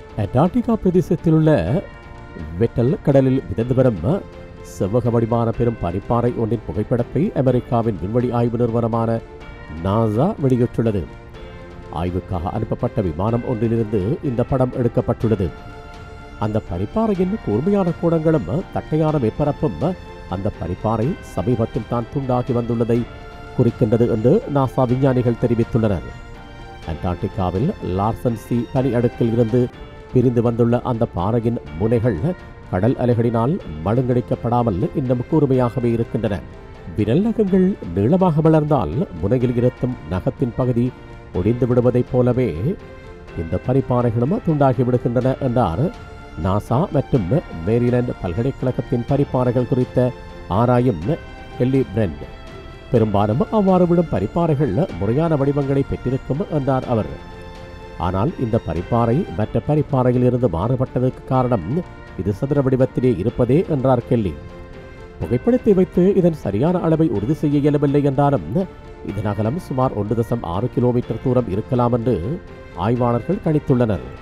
Antarctica பிரதேசத்தில் உள்ள வெட்டல் கடலில் மிதந்து வரும் செவ்வக வடிவான பெரும் பனிப்பாறை ஒன்றின் புகைப்படத்தை அமெரிக்காவின் விண்வெளி ஆய்வு நிறுவனமான நாசா வெளியிட்டுள்ளது ஆய்வுக்காக அனுப்பப்பட்ட விமானம் ஒன்றிலிருந்து இந்த படம் எடுக்கப்பட்டுள்ளது அந்த பனிப்பாறையின் கூர்மையான கோணங்களும் தட்டையான மேற்பரப்பும் அந்த பனிப்பாறை சமீபத்தில் தான் துண்டாகி வந்துள்ளதை குறிக்கின்றது என்று நாசா விஞ்ஞானிகள் தெரிவித்துள்ளனர் அண்டார்டிகாவில் லார்சன் சி பனி அடுக்கில் இருந்து பிரிந்து வந்துள்ள அந்த பாறையின் முனைகள் கடல் அலைகளினால் மழுங்கடிக்கப்படாமல் இன்னும் கூர்மையாகவே இருக்கின்றன விரல் நகங்கள் நீளமாக வளர்ந்தால் முனையில் இருக்கும் நகத்தின் பகுதி ஒடிந்து விடுவதைப் போலவே இந்த பனிப்பாறைகளும் துண்டாகி விடுகின்றன என்றார் நாசா மற்றும் மேரிலாந்து பல்கலைக்கழகத்தின் பனிப்பாறைகள் குறித்த ஆராயும் எல்லி பிரெண்ட் பெரும்பாலும் அவ்வாறு விடும் பனிப்பாறைகள் முறையான வடிவங்களை பெற்றிருக்கும் என்றார் அவர் ஆனால் இந்த பனிப்பாறை மற்ற பனிப்பாறையில் இருந்து மாறுபட்டதற்கு காரணம் இது சதுர வடிவத்திலே இருப்பதே என்றார் கெல்லி புகைப்படத்தை வைத்து இதன் சரியான அளவை உறுதி செய்ய இயலவில்லை என்றாலும் இதன் அகலம் சுமார் ஒன்று தசம் ஆறு கிலோமீட்டர் தூரம் இருக்கலாம் என்று ஆய்வாளர்கள் கணித்துள்ளனர்